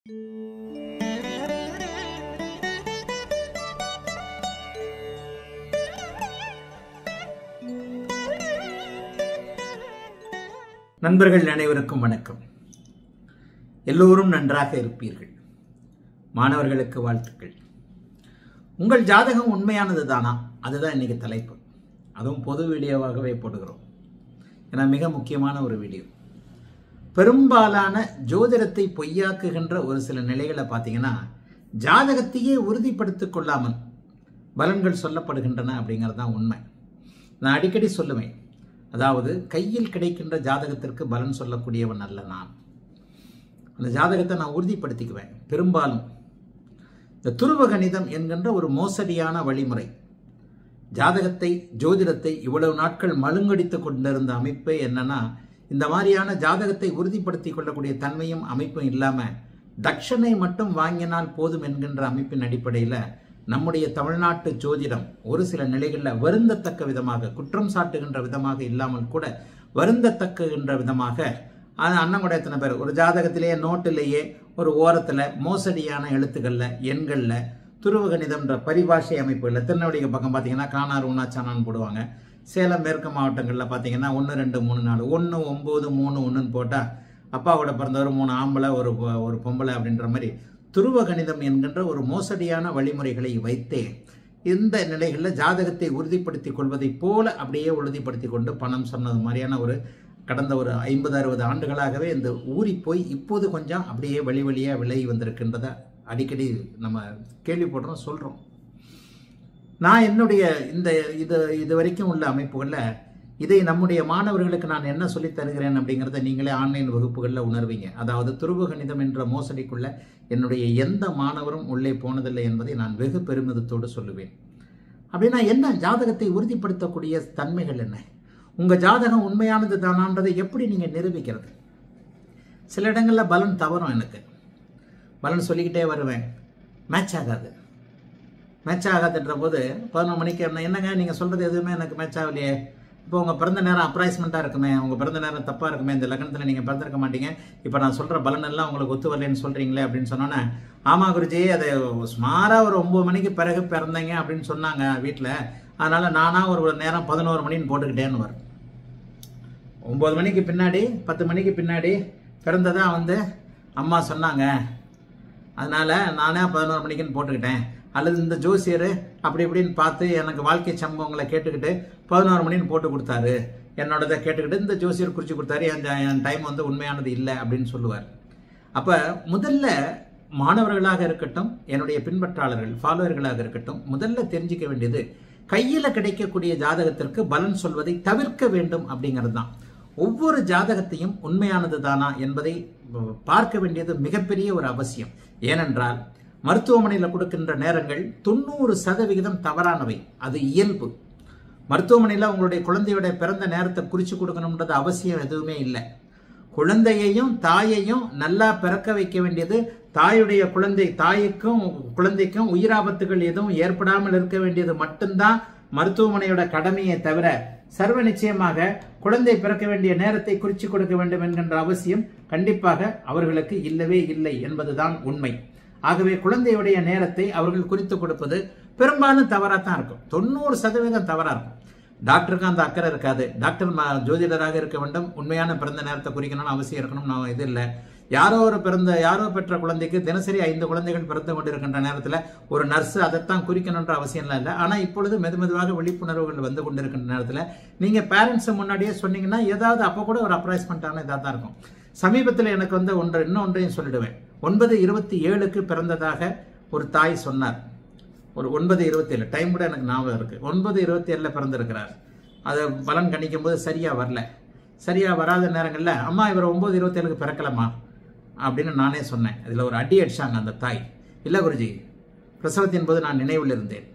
நண்பர்கள் அனைவருக்கும் வணக்கம் எல்லோரும் நன்றாக இருப்பீர்கள் மாணவர்களுக்கு வாழ்த்துக்கள் உங்கள் ஜாதகம் உண்மையானது தானா அதுதான் இன்னைக்கு தலைப்பு அதுவும் பொது வீடியோவாகவே போடுகிறோம் ஏன்னா மிக முக்கியமான ஒரு வீடியோ பெரும்பாலான ஜோதிடத்தை பொய்யாக்குகின்ற ஒரு சில நிலைகளை பார்த்தீங்கன்னா ஜாதகத்தையே உறுதிப்படுத்திக் கொள்ளாமல் பலன்கள் சொல்லப்படுகின்றன அப்படிங்கிறது தான் உண்மை நான் அடிக்கடி சொல்லுவேன் அதாவது கையில் கிடைக்கின்ற ஜாதகத்திற்கு பலன் சொல்லக்கூடியவன் அல்ல நான் அந்த ஜாதகத்தை நான் உறுதிப்படுத்திக்குவேன் பெரும்பாலும் இந்த துருவ கணிதம் என்கின்ற ஒரு மோசடியான வழிமுறை ஜாதகத்தை ஜோதிடத்தை இவ்வளவு நாட்கள் மழுங்கடித்து கொண்டிருந்த அமைப்பே என்னன்னா இந்த மாதிரியான ஜாதகத்தை உறுதிப்படுத்தி கொள்ளக்கூடிய தன்மையும் அமைப்பும் இல்லாம தட்சணை மட்டும் வாங்கினால் போதும் என்கின்ற அமைப்பின் அடிப்படையில் நம்முடைய தமிழ்நாட்டு ஜோதிடம் ஒரு சில நிலைகளில் வருந்தத்தக்க விதமாக குற்றம் சாட்டுகின்ற விதமாக இல்லாமல் கூட வருந்தத்தக்குகின்ற விதமாக அது அண்ணன் எத்தனை பேர் ஒரு ஜாதகத்திலேயே நோட்டிலேயே ஒரு ஓரத்தில் மோசடியான எழுத்துக்களில் எண்களில் துருவ கணிதம்ன்ற பரிபாஷை அமைப்புகளில் திருநெல்வேலி பக்கம் பார்த்தீங்கன்னா காணார் ஊனாச்சானான்னு போடுவாங்க சேலம் மேற்கு மாவட்டங்களில் பார்த்தீங்கன்னா ஒன்று ரெண்டு மூணு நாலு ஒன்று ஒம்பது மூணு ஒன்றுன்னு போட்டால் அப்பாவோட பிறந்தவர் மூணு ஆம்பளை ஒரு பொ- ஒரு பொம்பளை அப்படின்ற மாதிரி துருவ கணிதம் என்கின்ற ஒரு மோசடியான வழிமுறைகளை வைத்தே இந்த நிலைகளில் ஜாதகத்தை உறுதிப்படுத்தி கொள்வதைப் போல அப்படியே உறுதிப்படுத்தி கொண்டு பணம் சொன்னது மாதிரியான ஒரு கடந்த ஒரு ஐம்பது அறுபது ஆண்டுகளாகவே இந்த ஊறி போய் இப்போது கொஞ்சம் அப்படியே வழி வழியாக விலகி வந்திருக்கின்றத அடிக்கடி நம்ம கேள்விப்படுறோம் சொல்கிறோம் நான் என்னுடைய இந்த இது இது வரைக்கும் உள்ள அமைப்புகளில் இதை நம்முடைய மாணவர்களுக்கு நான் என்ன சொல்லித் தருகிறேன் அப்படிங்கிறத நீங்களே ஆன்லைன் வகுப்புகளில் உணர்வீங்க அதாவது துருவ கணிதம் என்ற மோசடிக்குள்ள என்னுடைய எந்த மாணவரும் உள்ளே போனதில்லை என்பதை நான் வெகு பெருமிதத்தோடு சொல்லுவேன் அப்படின்னா என்ன ஜாதகத்தை உறுதிப்படுத்தக்கூடிய தன்மைகள் என்ன உங்கள் ஜாதகம் உண்மையானது தானான்றதை எப்படி நீங்கள் நிரூபிக்கிறது சில இடங்களில் பலன் தவறும் எனக்கு பலன் சொல்லிக்கிட்டே வருவேன் மேட்ச் ஆகாது மேட்ச் ஆகாதுன்ற போது பதினொரு மணிக்கு என்ன என்னங்க நீங்கள் சொல்கிறது எதுவுமே எனக்கு மேட்ச் ஆகலையே இப்போ உங்கள் பிறந்த நேரம் அப்ராய்ஸ்மெண்ட்டாக இருக்குமே உங்கள் பிறந்த நேரம் தப்பாக இருக்குமே இந்த லக்னத்தில் நீங்கள் பிறந்திருக்க மாட்டீங்க இப்போ நான் சொல்கிற பலன் எல்லாம் உங்களுக்கு ஒத்து வரலன்னு சொல்கிறீங்களே அப்படின்னு சொன்னோன்னே ஆமாம் குருஜி அது சுமாராக ஒரு ஒம்பது மணிக்கு பிறகு பிறந்தீங்க அப்படின்னு சொன்னாங்க வீட்டில் அதனால் நானாக ஒரு ஒரு நேரம் பதினோரு மணின்னு போட்டுக்கிட்டேன்னு வரும் ஒம்பது மணிக்கு பின்னாடி பத்து மணிக்கு பின்னாடி பிறந்ததா வந்து அம்மா சொன்னாங்க அதனால நானே பதினோரு மணிக்குன்னு போட்டுக்கிட்டேன் அல்லது இந்த ஜோசியர் அப்படி இப்படின்னு பார்த்து எனக்கு வாழ்க்கை சம்பவங்களை கேட்டுக்கிட்டு பதினோரு மணின்னு போட்டு கொடுத்தாரு என்னோடதை கேட்டுக்கிட்டு இந்த ஜோசியர் குறித்து கொடுத்தாரு என் ஜ- என் டைம் வந்து உண்மையானது இல்லை அப்படின்னு சொல்லுவார் அப்போ முதல்ல மாணவர்களாக இருக்கட்டும் என்னுடைய பின்பற்றாளர்கள் ஃபாலோவர்களாக இருக்கட்டும் முதல்ல தெரிஞ்சுக்க வேண்டியது கையில் கிடைக்கக்கூடிய ஜாதகத்திற்கு பலன் சொல்வதை தவிர்க்க வேண்டும் அப்படிங்கிறது தான் ஒவ்வொரு ஜாதகத்தையும் உண்மையானது தானா என்பதை அஹ், பார்க்க வேண்டியது மிகப்பெரிய ஒரு அவசியம் ஏனென்றால் மருத்துவமனையில் கொடுக்கின்ற நேரங்கள் தொண்ணூறு சதவிகிதம் தவறானவை அது இயல்பு மருத்துவமனையில் உங்களுடைய குழந்தையோட பிறந்த நேரத்தை குறித்து கொடுக்கணுன்றது அவசியம் எதுவுமே இல்லை குழந்தையையும் தாயையும் நல்லா பிறக்க வைக்க வேண்டியது தாயுடைய குழந்தை தாய்க்கும் குழந்தைக்கும் உயிராபத்துகள் எதுவும் ஏற்படாமல் இருக்க வேண்டியது மட்டும்தான் மருத்துவமனையோட கடமையை தவிர சர்வ நிச்சயமாக குழந்தை பிறக்க வேண்டிய நேரத்தை குறித்து கொடுக்க வேண்டும் என்கின்ற அவசியம் கண்டிப்பாக அவர்களுக்கு இல்லவே இல்லை என்பதுதான் உண்மை ஆகவே குழந்தையுடைய நேரத்தை அவர்கள் குறித்து கொடுப்பது பெரும்பாலும் தவறாக தான் இருக்கும் தொண்ணூறு சதவீதம் தவறாக இருக்கும் டாக்டருக்கு அந்த அக்கறை இருக்காது டாக்டர் ம- ஜோதிடராக இருக்க வேண்டும் உண்மையான பிறந்த நேரத்தை குறிக்கணும்னு அவசியம் இருக்கணும் நான் இது இல்லை யாரோ ஒரு பிறந்த யாரோ பெற்ற குழந்தைக்கு தினசரி ஐந்து குழந்தைகள் பிறந்து கொண்டிருக்கின்ற நேரத்தில் ஒரு நர்ஸ் அதைத்தான் குறிக்கணுன்ற அவசியம்லாம் இல்லை ஆனால் இப்பொழுது மெது மெதுவாக விழிப்புணர்வுகள் வந்து கொண்டிருக்கின்ற நேரத்தில் நீங்கள் பேரண்ட்ஸை முன்னாடியே சொன்னீங்கன்னா ஏதாவது அப்போ கூட ஒரு அப்ரைஸ்மெண்ட்டான இதாக தான் இருக்கும் சமீபத்தில் எனக்கு வந்து ஒன்று இன்னும் ஒன்றையும் சொல்லிடுவேன் ஒன்பது இருபத்தி ஏழுக்கு பிறந்ததாக ஒரு தாய் சொன்னார் ஒரு ஒன்பது இருபத்தி ஏழு டைம் கூட எனக்கு ஞாபகம் இருக்கு ஒன்பது இருபத்தி ஏழில் பிறந்திருக்கிறார் அதை பலன் கணிக்கும் போது சரியாக வரல சரியாக வராத நேரங்களில் அம்மா இவர் ஒம்பது இருபத்தேழுக்கு பிறக்கலாமா அப்படின்னு நானே சொன்னேன் இதில் ஒரு அடி அடிச்சாங்க அந்த தாய் இல்லை குருஜி பிரசவத்தின் போது நான் நினைவில் இருந்தேன்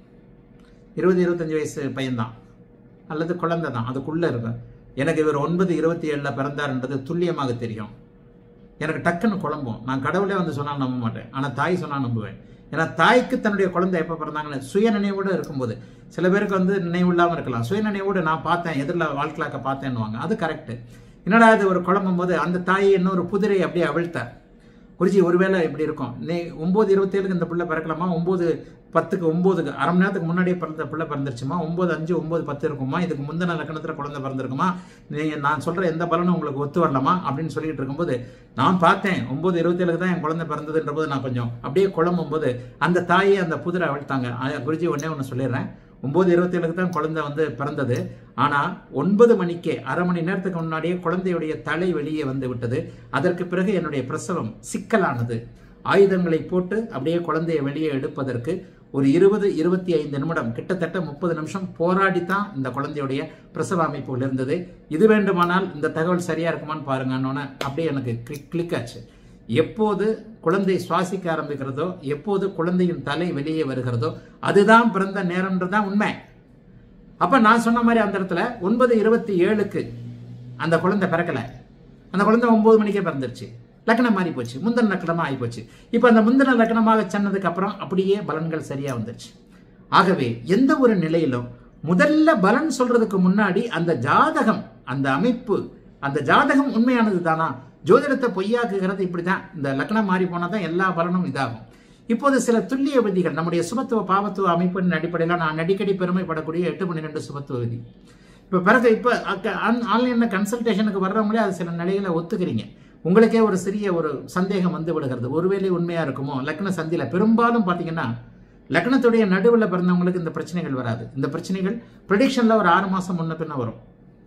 இருபது இருபத்தஞ்சு வயசு பையன்தான் அல்லது குழந்தை தான் அதுக்குள்ளே இருக்கும் எனக்கு இவர் ஒன்பது இருபத்தி ஏழில் பிறந்தார்ன்றது துல்லியமாக தெரியும் எனக்கு டக்குன்னு குழம்பும் நான் கடவுளே வந்து சொன்னால் நம்ப மாட்டேன் ஆனால் தாய் சொன்னால் நம்புவேன் ஏன்னா தாய்க்கு தன்னுடைய குழந்தை எப்போ பிறந்தாங்கன்னு சுய நினைவோடு இருக்கும்போது சில பேருக்கு வந்து நினைவு இல்லாமல் இருக்கலாம் சுய நினைவோடு நான் பார்த்தேன் எதிரில் வாழ்க்கலாக்க பார்த்தேன்னுவாங்க அது கரெக்டு என்னடா இது ஒரு குழம்பும் போது அந்த தாயை இன்னொரு புதிரை அப்படியே அவிழ்த்தார் குருஜி ஒருவேளை இப்படி இருக்கும் நீ ஒம்பது இருபத்தேழுக்கு இந்த பிள்ளை பிறக்கலாமா ஒம்பது பத்துக்கு ஒம்போதுக்கு அரை மணி நேரத்துக்கு முன்னாடியே பிறந்த பிள்ளை பிறந்துருச்சுமா ஒம்பது அஞ்சு ஒம்பது பத்து இருக்குமா இதுக்கு முந்தின லக்கணத்தில் குழந்தை பிறந்திருக்குமா நீங்கள் நான் சொல்கிற எந்த பலனும் உங்களுக்கு ஒத்து வரலாமா அப்படின்னு சொல்லிட்டு இருக்கும்போது நான் பார்த்தேன் ஒம்பது இருபத்தேழுக்கு தான் என் குழந்தை பிறந்ததுன்ற போது நான் கொஞ்சம் அப்படியே குழம்பும் போது அந்த தாயை அந்த புதிரை அவிழ்த்தாங்க ஆ, குருஜி ஒன்றே ஒன்று சொல்லிடுறேன் ஒம்பது இருபத்தேழுக்கு தான் குழந்தை வந்து பிறந்தது ஆனால் ஒன்பது மணிக்கே அரை மணி நேரத்துக்கு முன்னாடியே குழந்தையுடைய தலை வெளியே வந்து விட்டது அதற்கு பிறகு என்னுடைய பிரசவம் சிக்கலானது ஆயுதங்களை போட்டு அப்படியே குழந்தையை வெளியே எடுப்பதற்கு ஒரு இருபது இருபத்தி ஐந்து நிமிடம் கிட்டத்தட்ட முப்பது நிமிஷம் போராடி தான் இந்த குழந்தையுடைய பிரசவ அமைப்புகள் இருந்தது இது வேண்டுமானால் இந்த தகவல் சரியா இருக்குமான்னு பாருங்கன்னு அப்படியே எனக்கு கிளிக் கிளிக் ஆச்சு எப்போது குழந்தை சுவாசிக்க ஆரம்பிக்கிறதோ எப்போது குழந்தையின் தலை வெளியே வருகிறதோ அதுதான் பிறந்த நேரம்ன்றதுதான் உண்மை அப்ப நான் சொன்ன மாதிரி அந்த இடத்துல ஒன்பது இருபத்தி ஏழுக்கு அந்த குழந்தை பிறக்கல அந்த குழந்தை ஒன்பது மணிக்கே பிறந்துருச்சு லக்னம் மாறி போச்சு முந்தின லக்னமா ஆகி போச்சு இப்போ அந்த முந்தின லக்னமாக சொன்னதுக்கு அப்புறம் அப்படியே பலன்கள் சரியா வந்துருச்சு ஆகவே எந்த ஒரு நிலையிலும் முதல்ல பலன் சொல்றதுக்கு முன்னாடி அந்த ஜாதகம் அந்த அமைப்பு அந்த ஜாதகம் உண்மையானது தானா ஜோதிடத்தை பொய்யாக்குகிறது இப்படிதான் இந்த லக்னம் மாறி போனா தான் எல்லா பலனும் இதாகும் இப்போது சில துல்லிய விதிகள் நம்முடைய சுபத்துவ பாவத்துவ அமைப்பின் அடிப்படையில் நான் அடிக்கடி பெருமைப்படக்கூடிய எட்டு பன்னிரெண்டு சுபத்துவ விதி இப்போ பிறகு இப்போ ஆன்லைனில் கன்சல்டேஷனுக்கு வர்றவங்களே அது சில நிலைகளை ஒத்துக்கிறீங்க உங்களுக்கே ஒரு சிறிய ஒரு சந்தேகம் வந்து விடுகிறது ஒருவேளை உண்மையா இருக்குமோ லக்ன சந்தியில பெரும்பாலும் பார்த்தீங்கன்னா லக்னத்துடைய நடுவில் பிறந்தவங்களுக்கு இந்த பிரச்சனைகள் வராது இந்த பிரச்சனைகள் ப்ரிடிக்ஷன்ல ஒரு ஆறு மாசம் முன்ன பின்ன வரும்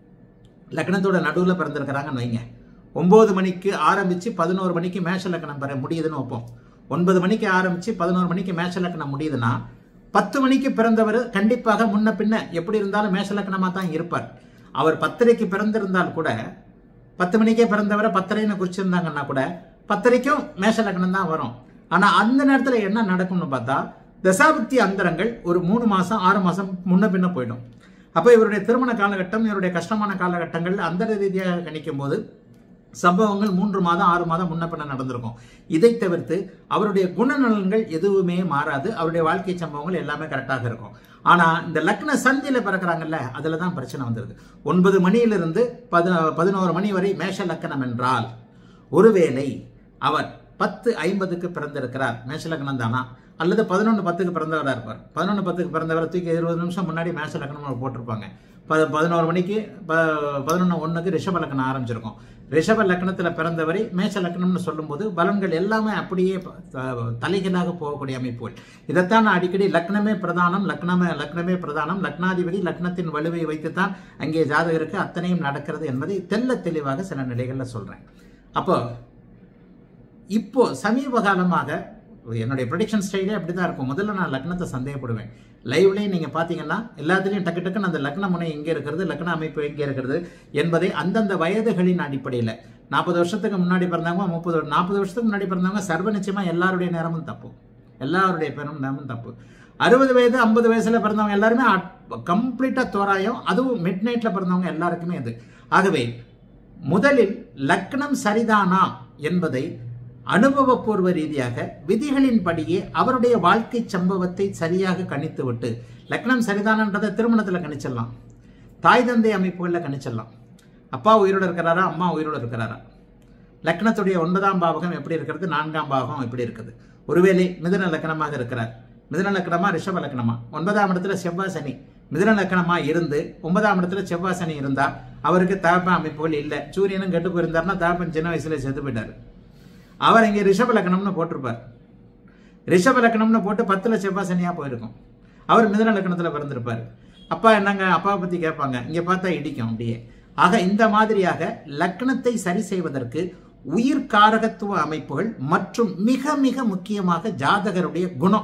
லக்னத்தோட நடுவில் பிறந்திருக்கிறாங்கன்னு வைங்க ஒன்பது மணிக்கு ஆரம்பிச்சு பதினோரு மணிக்கு மேஷ லக்னம் பெற முடியுதுன்னு வைப்போம் ஒன்பது மணிக்கு ஆரம்பிச்சு பதினோரு மணிக்கு மேஷ லக்னம் முடியுதுன்னா பத்து மணிக்கு பிறந்தவர் கண்டிப்பாக முன்ன பின்ன எப்படி இருந்தாலும் மேஷ லக்னமா தான் இருப்பார் அவர் பத்தரைக்கு பிறந்திருந்தால் கூட பத்து மணிக்கே பிறந்தவரை பத்தரைன்னு குறிச்சிருந்தாங்கன்னா கூட பத்தரைக்கும் மேஷ லக்னம் தான் வரும் ஆனா அந்த நேரத்துல என்ன நடக்கும்னு பார்த்தா தசாபுக்தி அந்தரங்கள் ஒரு மூணு மாசம் ஆறு மாசம் முன்ன பின்ன போயிடும் அப்போ இவருடைய திருமண காலகட்டம் இவருடைய கஷ்டமான காலகட்டங்கள் அந்த ரீதியாக கணிக்கும் போது சம்பவங்கள் மூன்று மாதம் ஆறு மாதம் முன்ன பின்ன நடந்திருக்கும் இதை தவிர்த்து அவருடைய குணநலன்கள் எதுவுமே மாறாது அவருடைய வாழ்க்கை சம்பவங்கள் எல்லாமே கரெக்டாக இருக்கும் ஆனா இந்த லக்ன சந்தியில பிறக்கிறாங்கல்ல அதுல தான் பிரச்சனை வந்துருது ஒன்பது மணியிலிருந்து பதி பதினோரு மணி வரை மேஷ லக்கணம் என்றால் ஒருவேளை அவர் பத்து ஐம்பதுக்கு பிறந்திருக்கிறார் மேஷ லக்னம் தானா அல்லது பதினொன்று பத்துக்கு பிறந்தவராக இருப்பார் பதினொன்று பத்துக்கு பிறந்தவரை தூக்கி இருபது நிமிஷம் முன்னாடி மேஷ லக்னம் போட்டிருப்பாங்க ப பதினோரு மணிக்கு ப பதினொன்று ஒன்றுக்கு ரிஷப லக்னம் ஆரம்பிச்சிருக்கும் ரிஷப லக்னத்தில் பிறந்தவரை மேஷ லக்னம்னு சொல்லும்போது பலன்கள் எல்லாமே அப்படியே ப- த- தலைகீழாக போகக்கூடிய அமைப்புகள் இதைத்தான் நான் அடிக்கடி லக்னமே பிரதானம் லக்னமே லக்னமே பிரதானம் லக்னாதிபதி லக்னத்தின் வலுவை வைத்துத்தான் அங்கே ஜாதகருக்கு அத்தனையும் நடக்கிறது என்பதை தெல்ல தெளிவாக சில நிலைகளில் சொல்றேன் அப்போ இப்போ சமீப காலமாக என்னுடைய ப்ரொடிக்ஷன் ஸ்டைலே அப்படி தான் இருக்கும் முதல்ல நான் லக்னத்தை சந்தேகப்படுவேன் லைவ்லேயும் நீங்கள் பார்த்தீங்கன்னா எல்லாத்துலேயும் டக்கு டக்குன்னு அந்த லக்ன முனை எங்கே இருக்கிறது லக்ன அமைப்பு எங்கே இருக்கிறது என்பதை அந்தந்த வயதுகளின் அடிப்படையில் நாற்பது வருஷத்துக்கு முன்னாடி பிறந்தவங்க முப்பது நாற்பது வருஷத்துக்கு முன்னாடி பிறந்தவங்க சர்வ நிச்சயமாக எல்லாருடைய நேரமும் தப்பு எல்லாருடைய பேரும் நேரமும் தப்பு அறுபது வயது ஐம்பது வயசுல பிறந்தவங்க எல்லாருமே கம்ப்ளீட்டாக தோராயம் அதுவும் மிட் நைட்டில் பிறந்தவங்க எல்லாருக்குமே அது ஆகவே முதலில் லக்னம் சரிதானா என்பதை அனுபவபூர்வ ரீதியாக விதிகளின்படியே அவருடைய வாழ்க்கை சம்பவத்தை சரியாக கணித்துவிட்டு லக்னம் சரிதானன்றதை திருமணத்தில் கணிச்சிடலாம் தாய் தந்தை அமைப்புகளில் கணிச்சிடலாம் அப்பா உயிரோடு இருக்கிறாரா அம்மா உயிரோடு இருக்கிறாரா லக்னத்துடைய ஒன்பதாம் பாவகம் எப்படி இருக்கிறது நான்காம் பாவகம் எப்படி இருக்குது ஒருவேளை மிதுன லக்னமாக இருக்கிறார் மிதுன லக்னமா ரிஷப லக்னமா ஒன்பதாம் இடத்துல செவ்வாய் சனி மிதுன லக்னமா இருந்து ஒன்பதாம் இடத்துல செவ்வாய் சனி இருந்தா அவருக்கு தகப்பன் அமைப்புகள் இல்லை சூரியனும் கெட்டு போயிருந்தாருன்னா தகப்பன் சின்ன வயசுல செத்து போயிட்டாரு அவர் இங்கே ரிஷப லக்னம்னு போட்டிருப்பார் ரிஷப லக்னம்னு போட்டு பத்துல செவ்வாய் சனியா போயிருக்கும் அவர் மிதுன லக்னத்துல பிறந்திருப்பார் அப்பா என்னங்க அப்பாவை பத்தி கேட்பாங்க இங்க பார்த்தா இடிக்கும் அப்படியே ஆக இந்த மாதிரியாக லக்னத்தை சரி செய்வதற்கு உயிர் காரகத்துவ அமைப்புகள் மற்றும் மிக மிக முக்கியமாக ஜாதகருடைய குணம்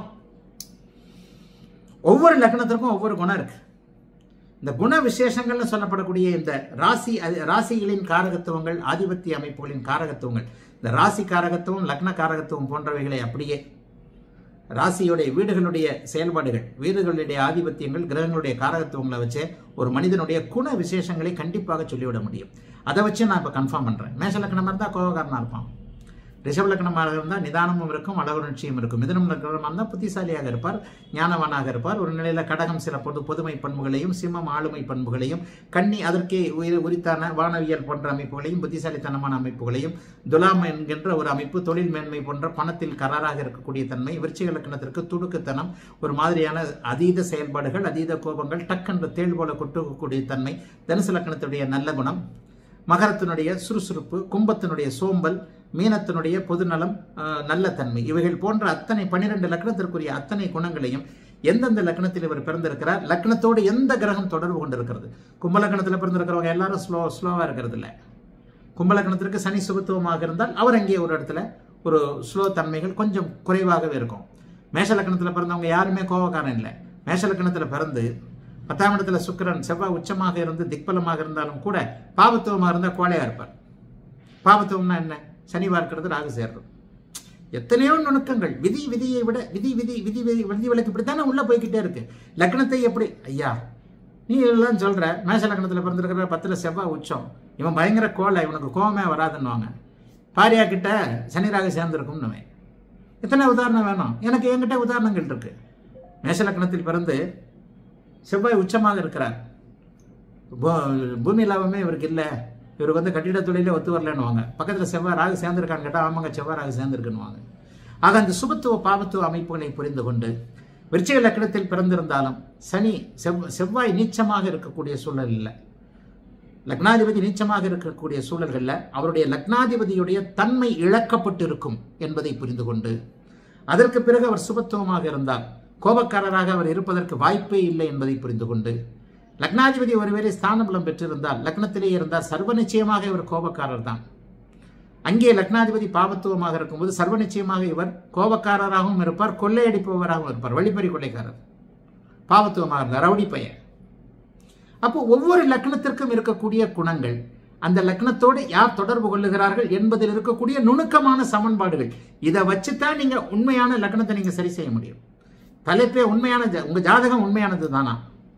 ஒவ்வொரு லக்னத்திற்கும் ஒவ்வொரு குணம் இருக்கு இந்த குண விசேஷங்கள்னு சொல்லப்படக்கூடிய இந்த ராசி அது- ராசிகளின் காரகத்துவங்கள் ஆதிபத்திய அமைப்புகளின் காரகத்துவங்கள் இந்த ராசி காரகத்துவம் லக்ன காரகத்துவம் போன்றவைகளை அப்படியே ராசியுடைய வீடுகளுடைய செயல்பாடுகள் வீடுகளுடைய ஆதிபத்தியங்கள் கிரகங்களுடைய காரகத்துவங்களை வச்சு ஒரு மனிதனுடைய குண விசேஷங்களை கண்டிப்பாக சொல்லிவிட முடியும் அதை வச்சு நான் இப்போ கன்ஃபார்ம் பண்ணுறேன் மேஷ லக்னமாக இருந்தால் கோபக்காரனாக இருப்பான் ரிஷப லக்னமாக இருந்தால் நிதானமும் இருக்கும் அளவுணர்ச்சியும் இருக்கும் மிதனம் லக்னமாக இருந்தால் புத்திசாலியாக இருப்பார் ஞானவானாக இருப்பார் ஒரு நிலையில் கடகம் சில பொது பொதுமை பண்புகளையும் சிம்மம் ஆளுமை பண்புகளையும் கன்னி அதற்கே உயிர் உரித்தான வானவியல் போன்ற அமைப்புகளையும் புத்திசாலித்தனமான அமைப்புகளையும் துலாம் என்கின்ற ஒரு அமைப்பு தொழில் மேன்மை போன்ற பணத்தில் கராராக இருக்கக்கூடிய தன்மை விருச்சிக லக்னத்திற்கு துடுக்குத்தனம் ஒரு மாதிரியான அதீத செயல்பாடுகள் அதீத கோபங்கள் டக்கென்று தேள் போல கொட்டுக்கக்கூடிய தன்மை தனுசு லக்னத்துடைய நல்ல குணம் மகரத்தினுடைய சுறுசுறுப்பு கும்பத்தினுடைய சோம்பல் மீனத்தினுடைய பொதுநலம் அஹ், நல்ல தன்மை இவைகள் போன்ற அத்தனை பன்னிரெண்டு லக்னத்திற்குரிய அத்தனை குணங்களையும் எந்தெந்த லக்னத்தில் இவர் பிறந்திருக்கிறார் லக்னத்தோடு எந்த கிரகம் தொடர்பு கொண்டிருக்கிறது கும்ப லக்னத்தில் பிறந்திருக்கிறவங்க எல்லாரும் ஸ்லோ ஸ்லோவாக இருக்கிறது இல்லை கும்பலக்கணத்திற்கு சனி சுபத்துவமாக இருந்தால் அவர் அங்கே ஒரு இடத்துல ஒரு ஸ்லோ தன்மைகள் கொஞ்சம் குறைவாகவே இருக்கும் மேஷ லக்கணத்தில் பிறந்தவங்க யாருமே கோபக்காரன் இல்லை மேஷ லக்கணத்தில் பிறந்து பத்தாம் இடத்துல சுக்கிரன் செவ்வாய் உச்சமாக இருந்து திக்பலமாக இருந்தாலும் கூட பாபத்துவமாக இருந்தால் கோழையாக இருப்பார் பாபத்துவம்னா என்ன சனி பார்க்கிறது ராகு சேர்றது எத்தனையோ நுணுக்கங்கள் விதி விதியை விட விதி விதி விதி விதி விதி விலக்கு இப்படித்தானே உள்ள போய்க்கிட்டே இருக்கு லக்னத்தை எப்படி ஐயா நீ எல்லாம் சொல்ற மேஷ லக்னத்தில் பிறந்திருக்கிற பத்துல செவ்வாய் உச்சம் இவன் பயங்கர கோலை இவனுக்கு கோவமே வராதுன்னுவாங்க பாரியா கிட்ட சனி ராகு சேர்ந்திருக்கும்னு எத்தனை உதாரணம் வேணும் எனக்கு என்கிட்ட உதாரணங்கள் இருக்கு மேஷ லக்னத்தில் பிறந்து செவ்வாய் உச்சமாக இருக்கிறார் பூ- பூமி லாபமே இவருக்கு இல்லை இவருக்கு வந்து கட்டிட தொழிலே ஒத்து வரலன்னுவாங்க பக்கத்தில் செவ்வாய் ராகு சேர்ந்திருக்கான்னு கேட்டால் ஆமாங்க செவ்வாய் ராகு சேர்ந்திருக்குன்னுவாங்க ஆக அந்த சுபத்துவ பாவத்துவ அமைப்புகளை புரிந்து கொண்டு விருச்சிக லக்னத்தில் பிறந்திருந்தாலும் சனி செவ் செவ்வாய் நீச்சமாக இருக்கக்கூடிய சூழல் இல்லை லக்னாதிபதி நீச்சமாக இருக்கக்கூடிய சூழல்களில் அவருடைய லக்னாதிபதியுடைய தன்மை இழக்கப்பட்டு இருக்கும் என்பதை புரிந்து கொண்டு அதற்கு பிறகு அவர் சுபத்துவமாக இருந்தால் கோபக்காரராக அவர் இருப்பதற்கு வாய்ப்பே இல்லை என்பதை புரிந்து கொண்டு லக்னாதிபதி ஒருவேளை ஸ்தானபலம் பெற்றிருந்தால் லக்னத்திலே இருந்தால் சர்வ நிச்சயமாக இவர் கோபக்காரர் தான் அங்கே லக்னாதிபதி பாவத்துவமாக இருக்கும்போது சர்வ நிச்சயமாக இவர் கோபக்காரராகவும் இருப்பார் கொள்ளையடிப்பவராகவும் இருப்பார் வழிப்பறி கொள்ளைக்காரர் பாவத்துவமாக இருந்தார் ரவுடி பையன் அப்போ ஒவ்வொரு லக்னத்திற்கும் இருக்கக்கூடிய குணங்கள் அந்த லக்னத்தோடு யார் தொடர்பு கொள்ளுகிறார்கள் என்பதில் இருக்கக்கூடிய நுணுக்கமான சமன்பாடுகள் இதை வச்சுதான் நீங்க உண்மையான லக்னத்தை நீங்க சரி செய்ய முடியும் தலைப்பே உண்மையான ஜா- உங்க ஜாதகம் உண்மையானது தானா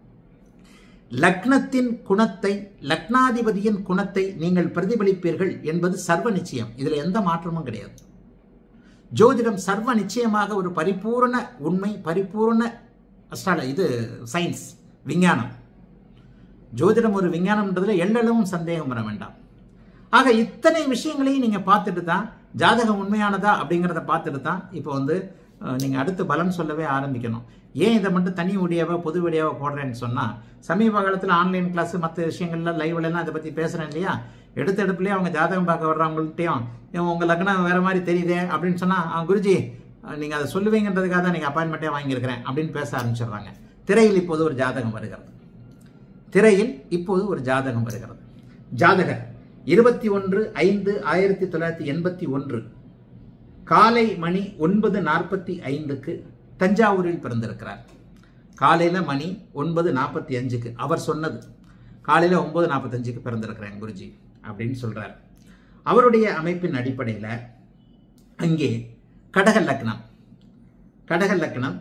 லக்னத்தின் குணத்தை லக்னாதிபதியின் குணத்தை நீங்கள் பிரதிபலிப்பீர்கள் என்பது சர்வ நிச்சயம் இதுல எந்த மாற்றமும் கிடையாது ஜோதிடம் சர்வ நிச்சயமாக ஒரு பரிபூரண உண்மை பரிபூரண அஸ்ட்ரால இது சயின்ஸ் விஞ்ஞானம் ஜோதிடம் ஒரு விஞ்ஞானம்ன்றதுல எள்ளளவும் சந்தேகம் வர வேண்டாம் ஆக இத்தனை விஷயங்களையும் நீங்க பார்த்துட்டு தான் ஜாதகம் உண்மையானதா அப்படிங்கிறத பார்த்துட்டு தான் இப்போ வந்து அஹ், நீங்க அடுத்து பலன் சொல்லவே ஆரம்பிக்கணும் ஏன் இதை மட்டும் தனி வீடியோவா பொது வீடியோவா போடுறேன்னு சொன்னா சமீப காலத்தில் ஆன்லைன் கிளாஸ் மற்ற விஷயங்கள்ல லைவ்ல எல்லாம் இதை பத்தி பேசுறேன் இல்லையா எடுத்த எடுப்புலயே அவங்க ஜாதகம் பார்க்க வர்றவங்கள்ட்டையும் "இவன் உங்க லக்னம் வேற மாதிரி தெரியுதே அப்படின்னு சொன்னா "ஆ, குருஜி அஹ், நீங்க அதை சொல்லுவீங்கன்றதுக்காக தான் நீங்க அப்பாயின்மெண்ட்டே வாங்கியிருக்கிறேன் அப்படின்னு பேச ஆரம்பிச்சிடுறாங்க திரையில் இப்போது ஒரு ஜாதகம் வருகிறது திரையில் இப்போது ஒரு ஜாதகம் வருகிறது ஜாதகர் இருபத்தி ஒன்று ஐந்து ஆயிரத்தி தொள்ளாயிரத்தி எண்பத்தி ஒன்று காலை மணி ஒன்பது நாற்பத்தி ஐந்துக்கு தஞ்சாவூரில் பிறந்திருக்கிறார் காலையில் மணி ஒன்பது நாற்பத்தி அஞ்சுக்கு அவர் சொன்னது காலையில் ஒன்பது நாற்பத்தஞ்சுக்கு பிறந்திருக்கிறேன் குருஜி அப்படின்னு சொல்றார் அவருடைய அமைப்பின் அடிப்படையில் அங்கே கடக லக்னம் கடக லக்னம்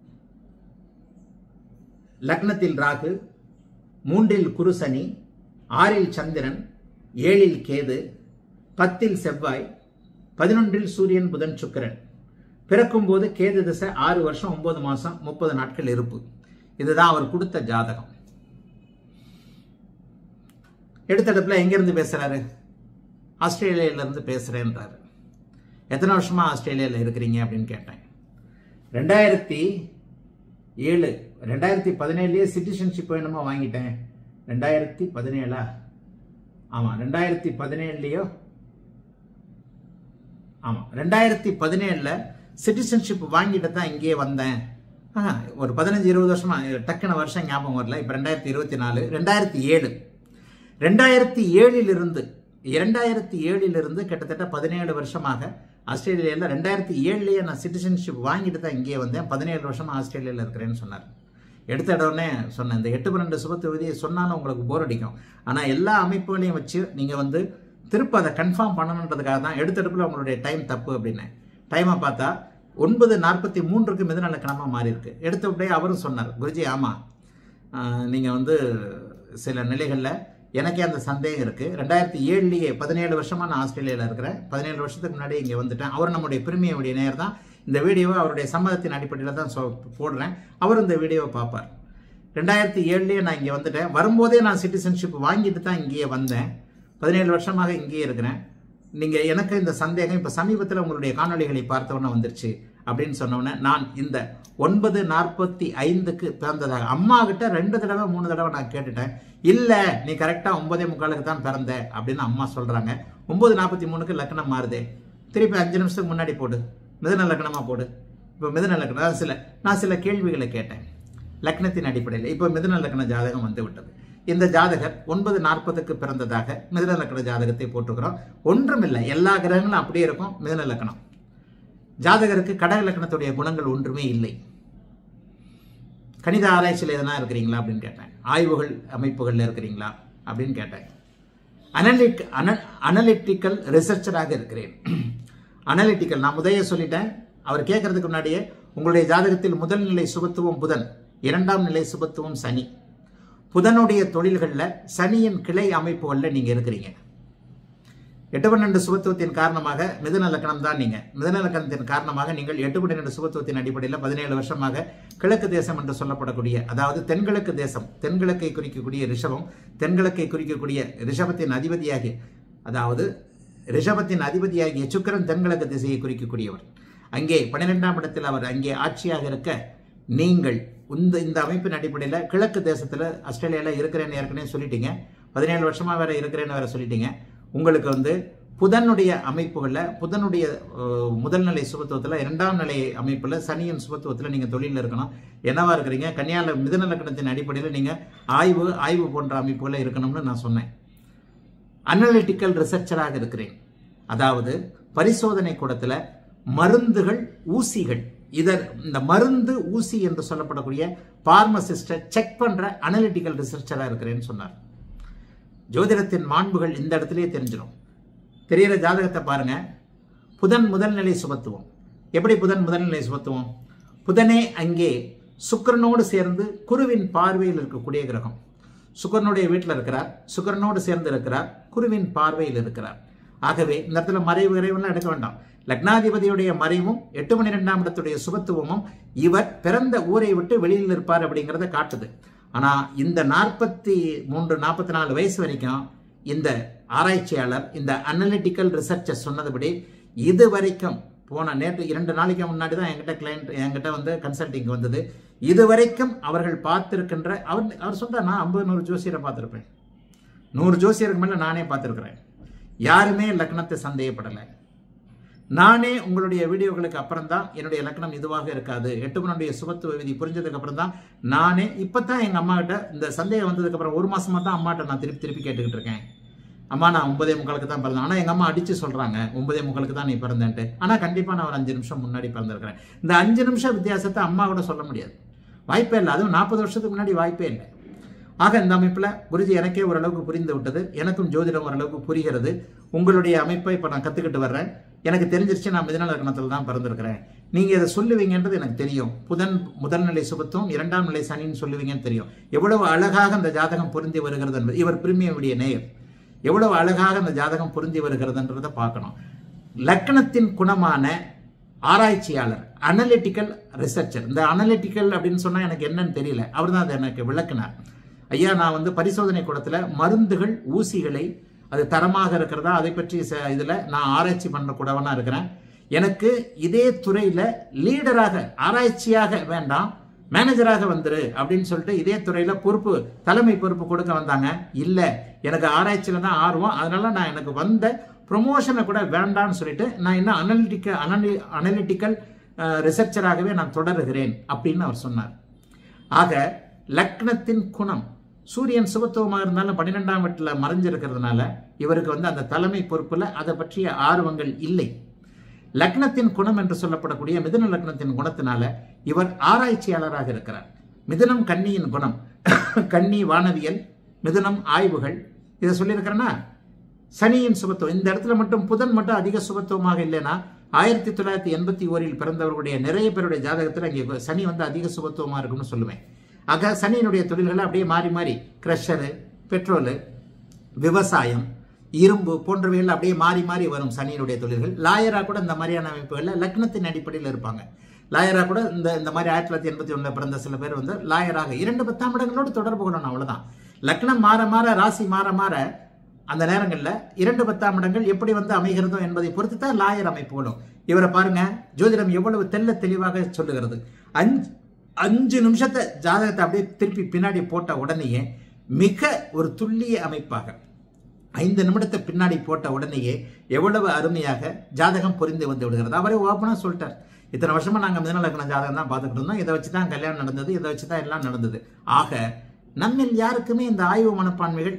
லக்னத்தில் ராகு மூன்றில் குருசனி ஆறில் சந்திரன் ஏழில் கேது பத்தில் செவ்வாய் பதினொன்றில் சூரியன் புதன் சுக்கிரன் பிறக்கும்போது கேது திசை ஆறு வருஷம் ஒன்பது மாசம் முப்பது நாட்கள் இருப்பு இதுதான் அவர் கொடுத்த ஜாதகம் எடுத்தடுப்புல எங்கிருந்து பேசுறாரு ஆஸ்திரேலியால இருந்து பேசுறேன்றாரு எத்தனை வருஷமா ஆஸ்திரேலியால இருக்கிறீங்க அப்படின்னு கேட்டேன் ரெண்டாயிரத்தி ஏழு ரெண்டாயிரத்தி பதினேழுலேயே சிட்டிசன்ஷிப் என்னமோ வாங்கிட்டேன் ரெண்டாயிரத்தி பதினேழா ஆமாம் ரெண்டாயிரத்தி பதினேழுலையோ ஆமாம் ரெண்டாயிரத்தி பதினேழில் சிட்டிசன்ஷிப் வாங்கிட்டு தான் இங்கேயே வந்தேன் ஆஹா, ஒரு பதினஞ்சு இருபது வருஷமா டக்குன வருஷம் ஞாபகம் வரல இப்போ ரெண்டாயிரத்தி இருபத்தி நாலு ரெண்டாயிரத்தி ஏழு ரெண்டாயிரத்தி ஏழிலிருந்து இரண்டாயிரத்தி ஏழிலிருந்து கிட்டத்தட்ட பதினேழு வருஷமாக ஆஸ்திரேலியாவில் ரெண்டாயிரத்தி ஏழுலேயே நான் சிட்டிசன்ஷிப் வாங்கிட்டு தான் இங்கே வந்தேன் பதினேழு வருஷமா ஆஸ்திரேலியாவில் இருக்கிறேன்னு சொன்னார் எடுத்த உடனே சொன்னேன் இந்த எட்டு பன்னெண்டு சுப தொகுதியை சொன்னாலும் உங்களுக்கு போர் அடிக்கும் ஆனால் எல்லா அமைப்புகளையும் வச்சு நீங்கள் வந்து திரும்ப அதை கன்ஃபார்ம் பண்ணணுன்றதுக்காக தான் எடுத்தடுப்பில் உங்களுடைய டைம் தப்பு அப்படின்னு டைமை பார்த்தா ஒன்பது நாற்பத்தி மூன்றுக்கு மிதன லக்கணமாக மாறி இருக்கு எடுத்த உடனே அவரும் சொன்னார் குருஜி ஆமாம் நீங்கள் வந்து சில நிலைகளில் எனக்கே அந்த சந்தேகம் இருக்குது ரெண்டாயிரத்தி ஏழுலேயே பதினேழு வருஷமாக நான் ஆஸ்திரேலியாவில் இருக்கிறேன் பதினேழு வருஷத்துக்கு முன்னாடி இங்கே வந்துட்டேன் அவர் நம்முடைய பிரிமியவுடைய நேர் தான் இந்த வீடியோவை அவருடைய சம்மதத்தின் அடிப்படையில் தான் சொ போடுறேன் அவர் இந்த வீடியோவை பார்ப்பார் ரெண்டாயிரத்தி ஏழுலேயே நான் இங்கே வந்துட்டேன் வரும்போதே நான் சிட்டிசன்ஷிப் வாங்கிட்டு தான் இங்கேயே வந்தேன் பதினேழு வருஷமாக இங்கேயே இருக்கிறேன் நீங்கள் எனக்கு இந்த சந்தேகம் இப்போ சமீபத்தில் உங்களுடைய காணொளிகளை பார்த்தவொன்னே வந்துருச்சு அப்படின்னு சொன்னோன்னே நான் இந்த ஒன்பது நாற்பத்தி ஐந்துக்கு பிறந்ததாக அம்மா கிட்ட ரெண்டு தடவை மூணு தடவை நான் கேட்டுட்டேன் இல்லை நீ கரெக்டாக ஒன்பதே முக்காலுக்கு தான் பிறந்த அப்படின்னு அம்மா சொல்கிறாங்க ஒன்பது நாற்பத்தி மூணுக்கு லக்னம் மாறுதே திருப்பி அஞ்சு நிமிஷத்துக்கு முன்னாடி போடு மிதன லக்னமாக போடு இப்போ மிதன லக்னம் அதாவது சில நான் சில கேள்விகளை கேட்டேன் லக்னத்தின் அடிப்படையில் இப்போ மிதன லக்ன ஜாதகம் வந்து விட்டது இந்த ஜாதகர் ஒன்பது நாற்பதுக்கு பிறந்ததாக மிதன லக்ன ஜாதகத்தை போட்டிருக்கிறோம் ஒன்றுமில்லை எல்லா கிரகங்களும் அப்படியே இருக்கும் மிதன லக்னம் ஜாதகருக்கு கடக லக்னத்துடைய குணங்கள் ஒன்றுமே இல்லை கணித ஆராய்ச்சியில் எதனா இருக்கிறீங்களா அப்படின்னு கேட்டேன் ஆய்வுகள் அமைப்புகளில் இருக்கிறீங்களா அப்படின்னு கேட்டேன் அனலிட் அன அனலிட்டிக்கல் ரிசர்ச்சராக இருக்கிறேன் அனலிட்டிக்கல் நான் முதைய சொல்லிட்டேன் அவர் கேட்கறதுக்கு முன்னாடியே உங்களுடைய ஜாதகத்தில் முதல் நிலை சுபத்துவம் புதன் இரண்டாம் நிலை சுபத்துவம் சனி புதனுடைய தொழில்களில் சனியின் கிளை அமைப்புகளில் நீங்கள் இருக்கிறீங்க எட்டு பன்னெண்டு சுபத்துவத்தின் காரணமாக மிதன லக்கணம் தான் நீங்கள் மிதன லக்கணத்தின் காரணமாக நீங்கள் எட்டு பன்னெண்டு சுபத்துவத்தின் அடிப்படையில் பதினேழு வருஷமாக கிழக்கு தேசம் என்று சொல்லப்படக்கூடிய அதாவது தென்கிழக்கு தேசம் தென்கிழக்கை குறிக்கக்கூடிய ரிஷபம் தென்கிழக்கை குறிக்கக்கூடிய ரிஷபத்தின் அதிபதியாகிய அதாவது ரிஷபத்தின் அதிபதியாகிய சுக்கரன் தென்கிழக்கு திசையை குறிக்கக்கூடியவர் அங்கே பன்னிரெண்டாம் இடத்தில் அவர் அங்கே ஆட்சியாக இருக்க நீங்கள் இந்த இந்த அமைப்பின் அடிப்படையில் கிழக்கு தேசத்தில் ஆஸ்திரேலியாவில் இருக்கிறேன்னு ஏற்கனவே சொல்லிட்டீங்க பதினேழு வருஷமாக வேற இருக்கிறேன்னு வேற சொல்லிட்டீங்க உங்களுக்கு வந்து புதனுடைய அமைப்புகளில் புதனுடைய முதல் நிலை சுபத்துவத்தில் இரண்டாம் நிலை அமைப்பில் சனியின் சுபத்துவத்தில் நீங்கள் தொழிலில் இருக்கணும் என்னவா இருக்கிறீங்க கன்னியால மிதன லக்கணத்தின் அடிப்படையில் நீங்கள் ஆய்வு ஆய்வு போன்ற அமைப்புகளில் இருக்கணும்னு நான் சொன்னேன் அனலிட்டிக்கல் ரிசர்ச்சராக இருக்கிறேன் அதாவது பரிசோதனை கூடத்தில் மருந்துகள் ஊசிகள் இதர் இந்த மருந்து ஊசி என்று சொல்லப்படக்கூடிய பார்மசிஸ்டை செக் பண்ற அனலிட்டிக்கல் ரிசர்ச்சராக இருக்கிறேன்னு சொன்னார் ஜோதிடத்தின் மாண்புகள் இந்த இடத்துலயே தெரிஞ்சிடும் தெரிகிற ஜாதகத்தை பாருங்க புதன் முதல்நிலை சுபத்துவம் எப்படி புதன் முதல்நிலை சுபத்துவம் புதனே அங்கே சுக்கரனோடு சேர்ந்து குருவின் பார்வையில் இருக்கக்கூடிய கிரகம் சுக்கரனுடைய வீட்டில் இருக்கிறார் சுக்கரனோடு சேர்ந்து இருக்கிறார் குருவின் பார்வையில் இருக்கிறார் ஆகவே இந்த இடத்துல மறைவு இறைவெல்லாம் எடுக்க வேண்டாம் லக்னாதிபதியுடைய மறைவும் எட்டு மணி ரெண்டாம் இடத்துடைய சுபத்துவமும் இவர் பிறந்த ஊரை விட்டு வெளியில் இருப்பார் அப்படிங்கிறத காட்டுது ஆனால் இந்த நாற்பத்தி மூன்று நாற்பத்தி நாலு வயசு வரைக்கும் இந்த ஆராய்ச்சியாளர் இந்த அனலிட்டிக்கல் ரிசர்ச்சர் சொன்னதுபடி இது வரைக்கும் போன நேற்று இரண்டு நாளைக்கு முன்னாடி தான் என்கிட்ட கிளைண்ட் என்கிட்ட வந்து கன்சல்டிங் வந்தது இது வரைக்கும் அவர்கள் பார்த்திருக்கின்ற அவர் அவர் சொல்றார் நான் ஐம்பது நூறு ஜோசியரை பார்த்துருப்பேன் நூறு ஜோசியருக்கு மேலே நானே பார்த்துருக்குறேன் யாருமே லக்னத்தை சந்தேகப்படலை நானே உங்களுடைய வீடியோகளுக்கு அப்புறம் தான் என்னுடைய லக்னம் இதுவாக இருக்காது எட்டுமனுடைய சுபத்துவ விதி புரிஞ்சதுக்கு அப்புறம் தான் நானே இப்போ தான் எங்கள் அம்மா கிட்ட இந்த சந்தேகம் வந்ததுக்கு அப்புறம் ஒரு மாசமா தான் அம்மாட்ட நான் திருப்பி திருப்பி கேட்டுக்கிட்டு இருக்கேன் அம்மா நான் ஒன்பதே முக்காலுக்கு தான் பிறந்தேன் ஆனால் எங்கள் அம்மா அடித்து சொல்கிறாங்க ஒன்பதே முக்காலுக்கு தான் நீ பிறந்தேன்ட்டு ஆனால் கண்டிப்பாக நான் ஒரு அஞ்சு நிமிஷம் முன்னாடி பிறந்திருக்கிறேன் இந்த அஞ்சு நிமிஷம் வித்தியாசத்தை அம்மா கூட சொல்ல முடியாது வாய்ப்பே இல்லை அதுவும் நாற்பது வருஷத்துக்கு முன்னாடி வாய்ப்பே இல்லை ஆக இந்த அமைப்பில் குருஜி எனக்கே ஓரளவுக்கு புரிந்து விட்டது எனக்கும் ஜோதிடம் ஓரளவுக்கு புரிகிறது உங்களுடைய அமைப்பை இப்போ நான் கற்றுக்கிட்டு வர்றேன் எனக்கு தெரிஞ்சிருச்சு நான் மிதன லக்னத்தில் தான் பிறந்திருக்கிறேன் நீங்கள் இதை சொல்லுவீங்கன்றது எனக்கு தெரியும் புதன் முதல் நிலை சுபத்துவம் இரண்டாம் நிலை சனின்னு சொல்லுவீங்கன்னு தெரியும் எவ்வளவு அழகாக அந்த ஜாதகம் பொருந்தி வருகிறது என்பது இவர் பிரிமியவுடைய நேயர் எவ்வளவு அழகாக அந்த ஜாதகம் பொருந்தி வருகிறதுன்றதை பார்க்கணும் லக்னத்தின் குணமான ஆராய்ச்சியாளர் அனலிட்டிக்கல் ரிசர்ச்சர் இந்த அனலிட்டிக்கல் அப்படின்னு சொன்னால் எனக்கு என்னன்னு தெரியல அவர் தான் அதை எனக்கு விளக்குனார் ஐயா நான் வந்து பரிசோதனை கூடத்தில் மருந்துகள் ஊசிகளை அது தரமாக இருக்கிறதா அதை பற்றி இதில் நான் ஆராய்ச்சி பண்ணக்கூடவனா இருக்கிறேன் எனக்கு இதே துறையில் லீடராக ஆராய்ச்சியாக வேண்டாம் மேனேஜராக வந்துரு அப்படின்னு சொல்லிட்டு இதே துறையில் பொறுப்பு தலைமை பொறுப்பு கொடுக்க வந்தாங்க இல்லை எனக்கு ஆராய்ச்சியில் தான் ஆர்வம் அதனால நான் எனக்கு வந்த ப்ரொமோஷனை கூட வேண்டாம்னு சொல்லிட்டு நான் இன்னும் அனலிட்டிக்க அனலி அனலிட்டிக்கல் ரிசர்ச்சராகவே நான் தொடருகிறேன் அப்படின்னு அவர் சொன்னார் ஆக லக்னத்தின் குணம் சூரியன் சுபத்துவமாக இருந்தாலும் பன்னிரெண்டாம் வீட்டில் மறைஞ்சிருக்கிறதுனால இவருக்கு வந்து அந்த தலைமை பொறுப்பில் அதை பற்றிய ஆர்வங்கள் இல்லை லக்னத்தின் குணம் என்று சொல்லப்படக்கூடிய மிதுன லக்னத்தின் குணத்தினால இவர் ஆராய்ச்சியாளராக இருக்கிறார் மிதுனம் கன்னியின் குணம் கன்னி வானவியல் மிதுனம் ஆய்வுகள் இதை சொல்லியிருக்கிறேன்னா சனியின் சுபத்துவம் இந்த இடத்துல மட்டும் புதன் மட்டும் அதிக சுபத்துவமாக இல்லைன்னா ஆயிரத்தி தொள்ளாயிரத்தி எண்பத்தி ஓரில் பிறந்தவர்களுடைய நிறைய பேருடைய ஜாதகத்தில் அங்கே சனி வந்து அதிக சுபத்துவமாக இருக்கும்னு சொல்லுவேன் ஆக சனியினுடைய தொழில்களை அப்படியே மாறி மாறி க்ரஷரு பெட்ரோலு விவசாயம் இரும்பு போன்றவைகள் அப்படியே மாறி மாறி வரும் சனியினுடைய தொழில்கள் லாயரா கூட இந்த மாதிரியான அமைப்புகளில் லக்னத்தின் அடிப்படையில் இருப்பாங்க லாயரா கூட இந்த இந்த மாதிரி ஆயிரத்தி தொள்ளாயிரத்தி எண்பத்தி ஒண்ணுல பிறந்த சில பேர் வந்து லாயராக இரண்டு பத்தாம் இடங்களோடு தொடர்பு கொள்ளணும் அவ்வளவுதான் லக்னம் மாற மாற ராசி மாற மாற அந்த நேரங்களில் இரண்டு பத்தாம் இடங்கள் எப்படி வந்து அமைகிறதோ என்பதை பொறுத்து தான் லாயர் அமைப்புகளும் இவரை பாருங்க ஜோதிடம் எவ்வளவு தெள்ள தெளிவாக சொல்லுகிறது அஞ்சு அஞ்சு நிமிஷத்தை ஜாதகத்தை அப்படியே திருப்பி பின்னாடி போட்ட உடனேயே மிக ஒரு துல்லிய அமைப்பாக ஐந்து நிமிடத்தை பின்னாடி போட்ட உடனேயே எவ்வளவு அருமையாக ஜாதகம் புரிந்து வந்து விடுகிறது அவரே ஓப்பனாக சொல்லிட்டார் இத்தனை வருஷமா நாங்கள் மிதன லக்ன ஜாதகம் தான் பார்த்துக்கிட்டு இருந்தோம் இதை வச்சு தான் கல்யாணம் நடந்தது இதை வச்சு தான் எல்லாம் நடந்தது ஆக நம்மில் யாருக்குமே இந்த ஆய்வு மனப்பான்மைகள்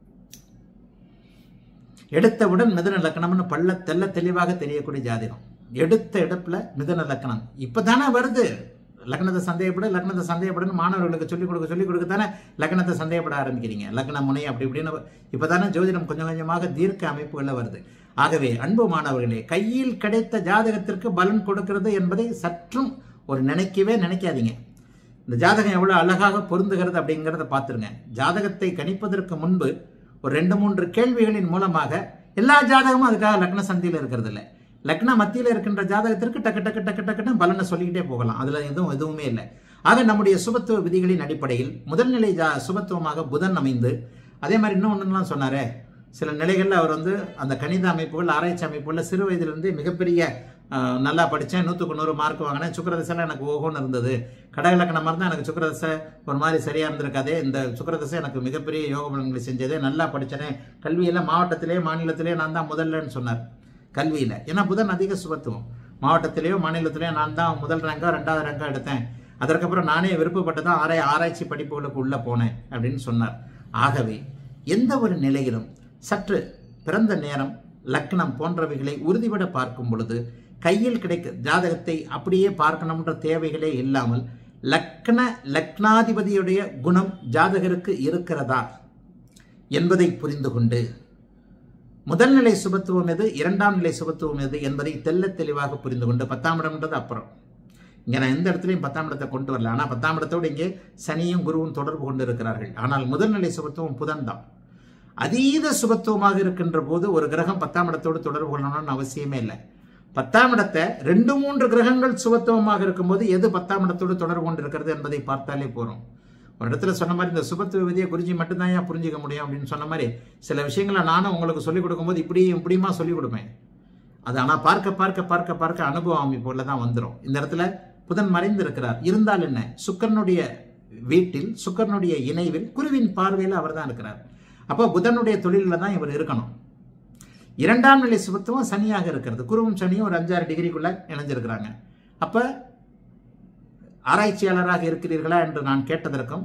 எடுத்தவுடன் மிதன லக்கணம்னு பள்ள தெல்ல தெளிவாக தெரியக்கூடிய ஜாதகம் எடுத்த இடத்துல மிதன லக்கணம் இப்பதானே வருது லக்னத்தை சந்தேகப்பட லக்னத்தை சந்தேகப்படன்னு மாணவர்களுக்கு சொல்லிக் கொடுக்க சொல்லிக் கொடுக்க தானே லக்னத்தை சந்தேகப்பட ஆரம்பிக்கிறீங்க லக்ன முனை அப்படி இப்படின்னு இப்பதானே ஜோதிடம் கொஞ்சம் கொஞ்சமாக தீர்க்க அமைப்புகளில் வருது ஆகவே அன்பு மாணவர்களே கையில் கிடைத்த ஜாதகத்திற்கு பலன் கொடுக்கிறது என்பதை சற்றும் ஒரு நினைக்கவே நினைக்காதீங்க இந்த ஜாதகம் எவ்வளவு அழகாக பொருந்துகிறது அப்படிங்கிறத பார்த்துருங்க ஜாதகத்தை கணிப்பதற்கு முன்பு ஒரு ரெண்டு மூன்று கேள்விகளின் மூலமாக எல்லா ஜாதகமும் அதுக்காக லக்ன சந்தியில் இருக்கிறது இல்லை லக்ன மத்தியில் இருக்கின்ற ஜாதகத்திற்கு டக்கு டக்கு டக்கு டக்குன்னு பலனை சொல்லிக்கிட்டே போகலாம் அதுல எதுவும் எதுவுமே இல்லை ஆக நம்முடைய சுபத்துவ விதிகளின் அடிப்படையில் முதல்நிலை ஜா சுபத்துவமாக புதன் அமைந்து அதே மாதிரி இன்னும் ஒன்றுலாம் சொன்னாரே சில நிலைகளில் அவர் வந்து அந்த கணித அமைப்புகள் ஆராய்ச்சி அமைப்புகளில் சிறு வயதிலிருந்து மிகப்பெரிய ஆஹ், நல்லா படித்தேன் நூற்றுக்கு நூறு மார்க் வாங்கினேன் சுக்கரதசையில் எனக்கு ஓஹோன்னு இருந்தது கடகலக்கணமாக இருந்தால் எனக்கு சுக்கரதசை ஒரு மாதிரி சரியாக இருந்திருக்காதே இந்த சுக்கரதசை எனக்கு மிகப்பெரிய யோக பலன்களை செஞ்சதே நல்லா படித்தேனே கல்வியில் மாவட்டத்திலே மாநிலத்திலே நான் தான் முதல்லன்னு சொன்னார் கல்வியில் ஏன்னா புதன் அதிக சுபத்துவம் மாவட்டத்திலேயோ மாநிலத்திலேயோ நான் தான் முதல் ரேங்கா ரெண்டாவது ரேங்கா எடுத்தேன் அதற்கப்புறம் நானே விருப்பப்பட்டு தான் ஆராய் ஆராய்ச்சி படிப்புகளுக்கு உள்ளே போனேன் அப்படின்னு சொன்னார் ஆகவே எந்த ஒரு நிலையிலும் சற்று பிறந்த நேரம் லக்னம் போன்றவைகளை உறுதிபட பார்க்கும் பொழுது கையில் கிடைக்க ஜாதகத்தை அப்படியே பார்க்கணும்ன்ற தேவைகளே இல்லாமல் லக்ன லக்னாதிபதியுடைய குணம் ஜாதகருக்கு இருக்கிறதா என்பதை புரிந்து கொண்டு முதல் நிலை சுபத்துவம் எது இரண்டாம் நிலை சுபத்துவம் எது என்பதை தெள்ளத் தெளிவாக புரிந்து கொண்டு பத்தாம் இடம்ன்றது அப்புறம் இங்கே நான் எந்த இடத்துலையும் பத்தாம் இடத்தை கொண்டு வரல ஆனால் பத்தாம் இடத்தோடு இங்கே சனியும் குருவும் தொடர்பு கொண்டு இருக்கிறார்கள் ஆனால் முதல் நிலை சுபத்துவம் புதன் தான் அதீத சுபத்துவமாக இருக்கின்ற போது ஒரு கிரகம் பத்தாம் இடத்தோடு தொடர்பு கொள்ளணும்னு அவசியமே இல்லை பத்தாம் இடத்தை ரெண்டு மூன்று கிரகங்கள் சுபத்துவமாக இருக்கும்போது எது பத்தாம் இடத்தோடு தொடர்பு கொண்டு இருக்கிறது என்பதை பார்த்தாலே போறோம் ஒரு இடத்துல சொன்ன மாதிரி இந்த சுபத்துவ விதியை குருஜி மட்டும்தான் ஏன் புரிஞ்சிக்க முடியும் அப்படின்னு சொன்ன மாதிரி சில விஷயங்களை நானும் உங்களுக்கு சொல்லிக் கொடுக்கும்போது இப்படி இப்படியுமா சொல்லிக் கொடுப்பேன் அது ஆனால் பார்க்க பார்க்க பார்க்க பார்க்க அனுபவ அமைப்புல தான் வந்துடும் இந்த இடத்துல புதன் மறைந்து இருக்கிறார் இருந்தால் என்ன சுக்கரனுடைய வீட்டில் சுக்கரனுடைய இணைவில் குருவின் பார்வையில் அவர் தான் இருக்கிறார் அப்போ புதனுடைய தொழிலில் தான் இவர் இருக்கணும் இரண்டாம் நிலை சுபத்துவம் சனியாக இருக்கிறது குருவும் சனியும் ஒரு அஞ்சாறு டிகிரிக்குள்ள இணைஞ்சிருக்கிறாங்க அப்ப ஆராய்ச்சியாளராக இருக்கிறீர்களா என்று நான் கேட்டதற்கும்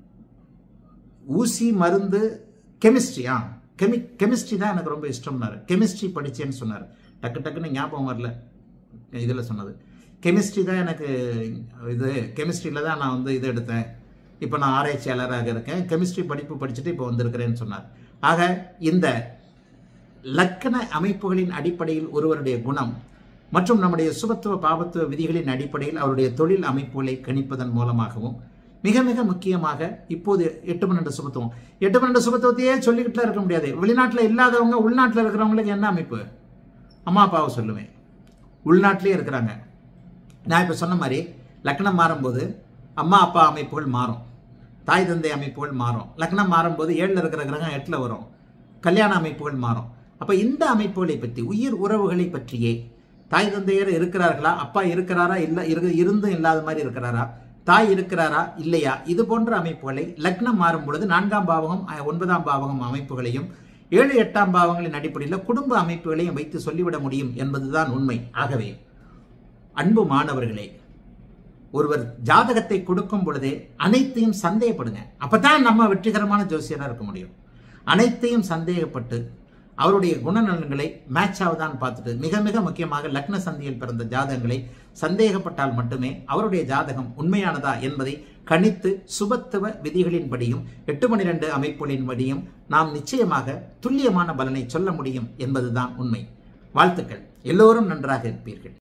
ஊசி மருந்து கெமிஸ்ட்ரி ஆ கெமி கெமிஸ்ட்ரி தான் எனக்கு ரொம்ப இஷ்டம்னாரு கெமிஸ்ட்ரி படிச்சேன்னு சொன்னார் டக்கு டக்குன்னு ஞாபகம் வரல இதில் சொன்னது கெமிஸ்ட்ரி தான் எனக்கு இது கெமிஸ்ட்ரியில் தான் நான் வந்து இது எடுத்தேன் இப்போ நான் ஆராய்ச்சியாளராக இருக்கேன் கெமிஸ்ட்ரி படிப்பு படிச்சுட்டு இப்போ வந்திருக்கிறேன்னு சொன்னார் ஆக இந்த லக்கண அமைப்புகளின் அடிப்படையில் ஒருவருடைய குணம் மற்றும் நம்முடைய சுபத்துவ பாபத்துவ விதிகளின் அடிப்படையில் அவருடைய தொழில் அமைப்புகளை கணிப்பதன் மூலமாகவும் மிக மிக முக்கியமாக இப்போது எட்டு பன்னெண்டு சுபத்துவம் எட்டு பன்னெண்டு சுபத்துவத்தையே சொல்லிக்கிட்டுலாம் இருக்க முடியாது வெளிநாட்டில் இல்லாதவங்க உள்நாட்டில் இருக்கிறவங்களுக்கு என்ன அமைப்பு அம்மா அப்பாவை சொல்லுவேன் உள்நாட்டிலே இருக்கிறாங்க நான் இப்போ சொன்ன மாதிரி லக்னம் மாறும்போது அம்மா அப்பா அமைப்புகள் மாறும் தாய் தந்தை அமைப்புகள் மாறும் லக்னம் மாறும்போது ஏழில் இருக்கிற கிரகம் எட்டில் வரும் கல்யாண அமைப்புகள் மாறும் அப்போ இந்த அமைப்புகளை பற்றி உயிர் உறவுகளை பற்றியே தாய் தந்தையர் இருக்கிறார்களா அப்பா இருக்கிறாரா இல்லை இரு இருந்தும் இல்லாத மாதிரி இருக்கிறாரா தாய் இருக்கிறாரா இல்லையா இது போன்ற அமைப்புகளை லக்னம் மாறும் பொழுது நான்காம் பாவகம் அஹ், ஒன்பதாம் பாவகம் அமைப்புகளையும் ஏழு எட்டாம் பாவங்களின் அடிப்படையில் குடும்ப அமைப்புகளையும் வைத்து சொல்லிவிட முடியும் என்பதுதான் உண்மை ஆகவே அன்பு மாணவர்களே ஒருவர் ஜாதகத்தை கொடுக்கும் பொழுதே அனைத்தையும் சந்தேகப்படுங்க அப்பதான் நம்ம வெற்றிகரமான ஜோசியராக இருக்க முடியும் அனைத்தையும் சந்தேகப்பட்டு அவருடைய குணநலன்களை மேட்ச் ஆகுதான்னு பார்த்துட்டு மிக மிக முக்கியமாக லக்ன சந்தியில் பிறந்த ஜாதகங்களை சந்தேகப்பட்டால் மட்டுமே அவருடைய ஜாதகம் உண்மையானதா என்பதை கணித்து சுபத்துவ விதிகளின்படியும் எட்டு பனிரெண்டு அமைப்புகளின்படியும் நாம் நிச்சயமாக துல்லியமான பலனை சொல்ல முடியும் என்பதுதான் உண்மை வாழ்த்துக்கள் எல்லோரும் நன்றாக இருப்பீர்கள்